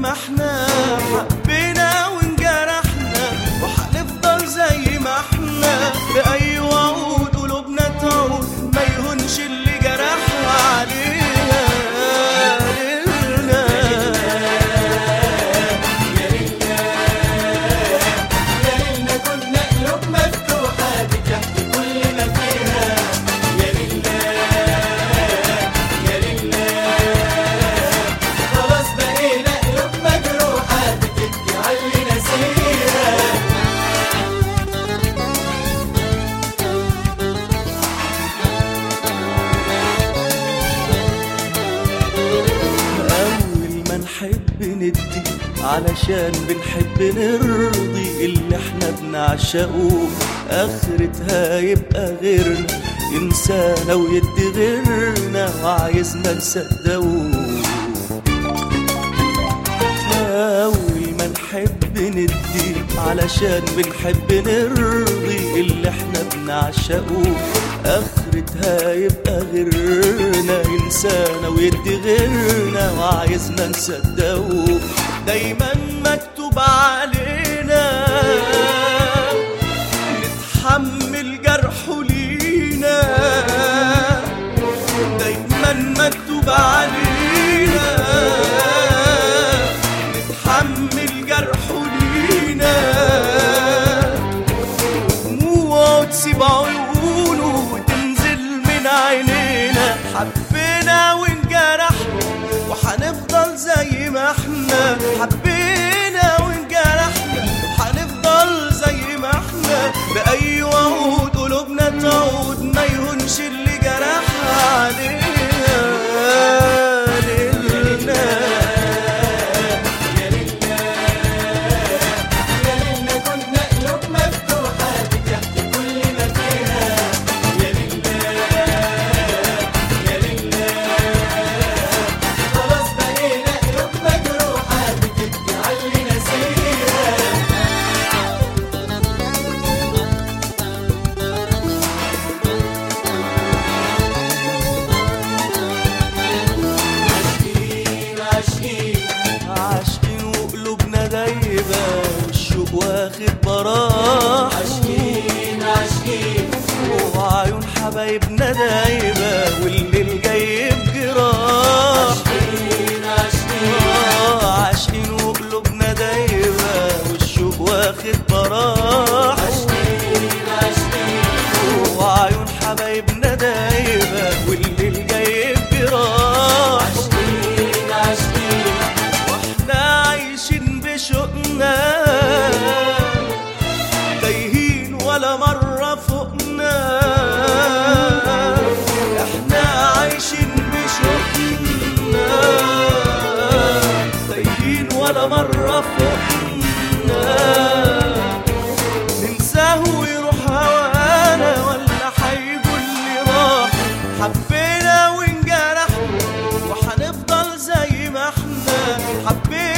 ما احنا حبينا وانجرحنا وحنفضل زي ما احنا بأي وعود قلوبنا تعود ما يهونش اللي جرحها علينا ليلنا يا ليلنا كنا قلوب مفتوحة بتحكي كل ما فيها يا ليلنا يا ليلنا خلاص بقينا قلوب مجروحة بتبكي على اللي نسيها أول ما نحب ندي علشان بنحب نرضي اللي احنا بنعشقه آخرتها يبقى غيرنا ينسانا ويدي غيرنا وعايزنا نصدقه أول ما نحب ندي علشان بنحب نرضي اللي احنا بنعشقه آخرتها يبقى غيرنا ينسانا ويدي غيرنا وعايزنا نصدقه دايما مكتوب علينا نتحمل جرحه لينا دايما مكتوب علينا نتحمل جرحه لينا دموعه تسيب عيونه وتنزل من عينينا حبينا وانجرحنا وحنفضل زي ما احنا حبينا وانجرحنا وحنفضل زي ما احنا بأي وعود قلوبنا تعود ما يهونش اللي جرحها علينا ليلنا يا ليلنا يا ليلنا كنا قلوب مفتوحة بتحكي كل ما فيها يا ليلنا يا ليلنا خلاص بقينا قلوب مجروحة بتبكي على اللي نسيها عاشقين عاشقين عاشقين وقلوبنا دايبة والشوق واخد براح عاشقين عاشقين وعيون حبايبنا دايبة والليل جاي بجراح عاشقين عاشقين آه، عاشقين وقلوبنا دايبة والشوق واخد براح عاشقين عاشقين وعيون حبايبنا دايبة والليل جاي بجراح عاشقين عاشقين واحنا عايشين بشوقنا تايهين ولا مرة فوقنا احنا عايشين بشوقنا تايهين ولا مرة فوقنا ننساه ويروح هوانا ولا حيقول لي راح حبينا وانجرحنا وحنفضل زي ما احنا حبينا